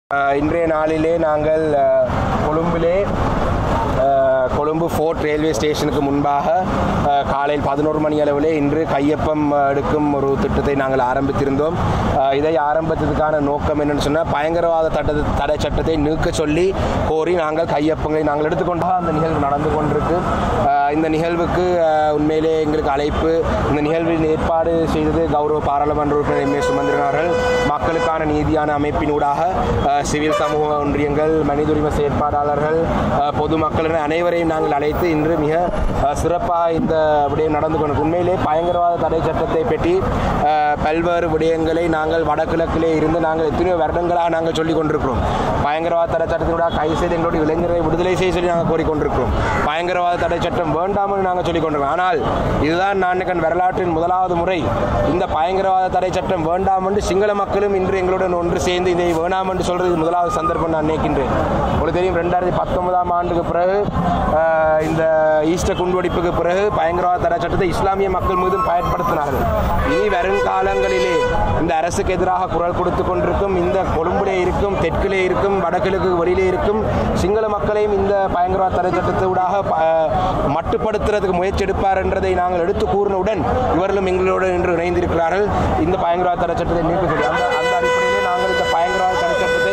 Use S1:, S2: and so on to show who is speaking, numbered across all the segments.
S1: அஹ், இன்றைய நாளிலே நாங்கள் அஹ், கொழும்பிலே அஹ், கொழும்பு ஃபோர்ட் ரயில்வே ஸ்டேஷனுக்கு முன்பாக அஹ், காலையில் பதினோரு மணி அளவிலே இன்று கையொப்பம் அஹ், எடுக்கும் ஒரு திட்டத்தை நாங்கள் ஆரம்பித்திருந்தோம் அஹ், இதை ஆரம்பித்ததுக்கான நோக்கம் என்னன்னு சொன்னால் பயங்கரவாத தட்ட தடை சட்டத்தை நீக்க சொல்லி கோரி நாங்கள் கையொப்பங்களை நாங்கள் எடுத்துக்கொண்டாக அந்த நிகழ்வு நடந்து கொண்டிருக்கு அஹ், இந்த நிகழ்வுக்கு அஹ், உண்மையிலே எங்களுக்கு அழைப்பு இந்த நிகழ்வில் ஏற்பாடு செய்தது கௌரவ பாராளுமன்ற உறுப்பினர் எம் ஏ சுமந்திரன் அவர்கள் மக்களுக்கான நீதியான அமைப்பினூடாக அஹ், சிவில் சமூக ஒன்றியங்கள் மனித உரிமை செயற்பாட்டாளர்கள் அஹ், பொதுமக்கள் என அனைவரையும் நாங்கள் அழைத்து இன்று மிக அஹ், சிறப்பாக இந்த விடயம் நடந்து கொண்டு உண்மையிலே பயங்கரவாத தடை சட்டத்தை பற்றி அஹ், பல்வேறு விடயங்களை நாங்கள் வடகிழக்கிலே இருந்து நாங்கள் எத்தனையோ வருடங்களாக நாங்கள் சொல்லிக் கொண்டிருக்கிறோம் பயங்கரவாத தடை சட்டத்தினூடாக கைது செய்து எங்களுடைய இளைஞரை விடுதலை செய்ய சொல்லி நாங்கள் கோரிக்கொண்டிருக்கிறோம் பயங்கரவாத தடை சட்டம் வேண்டாம் என்று நாங்கள் சொல்லிக் கொண்டிருக்கிறோம் ஆனால் இதுதான் நான் நினைக்கிறேன் வரலாற்றின் முதலாவது முறை இந்த பயங்கரவாத தடை சட்டம் வேண்டாம் என்று சிங்கள மக்களும் இன்று எங்களுடன் ஒன்று சேர்ந்து இதை வேணாம் என்று சொல்றது இது முதலாவது சந்தர்ப்பம் நான் நினைக்கின்றேன் உங்களுக்கு தெரியும் ரெண்டாயிரத்தி பத்தொன்பதாம் ஆண்டுக்கு பிறகு ஆஹ், இந்த ஈஸ்டர் குண்டுவெடிப்புக்கு பிறகு பயங்கரவாத தடை சட்டத்தை இஸ்லாமிய மக்கள் மீதும் பயன்படுத்தினார்கள் இனி வருங்காலங்களிலே இந்த அரசுக்கு எதிராக குரல் கொடுத்து கொண்டிருக்கும் இந்த கொழும்பிலே இருக்கும் தெற்கிலே இருக்கும் வடகிழக்கு வெளியிலே இருக்கும் சிங்கள மக்களையும் இந்த பயங்கரவாத தடை சட்டத்தூடாக ப- மட்டுப்படுத்துறதுக்கு முயற்சி எடுப்பார் என்றதை நாங்கள் எடுத்து கூறினவுடன் இவர்களும் எங்களோடு இன்று இணைந்திருக்கிறார்கள் இந்த பயங்கரவாத தடை சட்டத்தை நீக்க சொல்லி அந்த அந்த அடிப்படையிலே நாங்கள் இந்த பயங்கரவாத தடை சட்டத்தை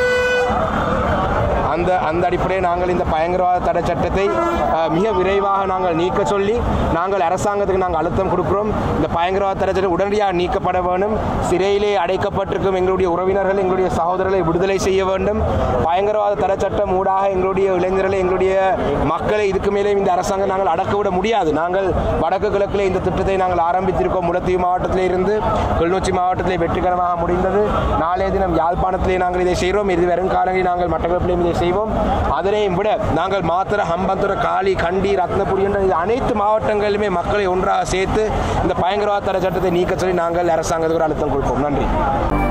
S1: அந்த அந்த அடிப்படையில் நாங்கள் இந்த பயங்கரவாத தடை சட்டத்தை அஹ், மிக விரைவாக நாங்கள் நீக்க சொல்லி நாங்கள் அரசாங்கத்துக்கு நாங்கள் அழுத்தம் கொடுக்கிறோம் இந்த பயங்கரவாத தடை சட்டம் உடனடியாக நீக்கப்பட வேண்டும் சிறையிலே அடைக்கப்பட்டிருக்கும் எங்களுடைய உறவினர்கள் எங்களுடைய சகோதரர்களை விடுதலை செய்ய வேண்டும் பயங்கரவாத தடை சட்டம் ஊடாக எங்களுடைய இளைஞர்களை எங்களுடைய மக்களை இதுக்கு மேலே இந்த அரசாங்கம் நாங்கள் அடக்க விட முடியாது நாங்கள் வடக்கு கிழக்கிலே இந்த திட்டத்தை நாங்கள் ஆரம்பித்திருக்கோம் முடத்தீவு மாவட்டத்திலே இருந்து கிளிநொச்சி மாவட்டத்திலே வெற்றிகரமாக முடிந்தது நாளைய தினம் யாழ்ப்பாணத்திலே நாங்கள் இதை செய்கிறோம் இது வரும் காலங்களில் நாங்கள் மட்டக்களப்பிலையும் இதை செய்வோம் அதனையும் விட நாங்கள் மாத்திர ஹம்பந்துர காளி கண்டி ரத்னபுரி என்ற இது அனைத்து மாவட்டங்களிலுமே மக்களை ஒன்றாக சேர்த்து இந்த பயங்கரவாத தடை சட்டத்தை நீக்க சொல்லி நாங்கள் அரசாங்கத்துக்கு ஒரு அழுத்தம் கொடுப்போம் நன்றி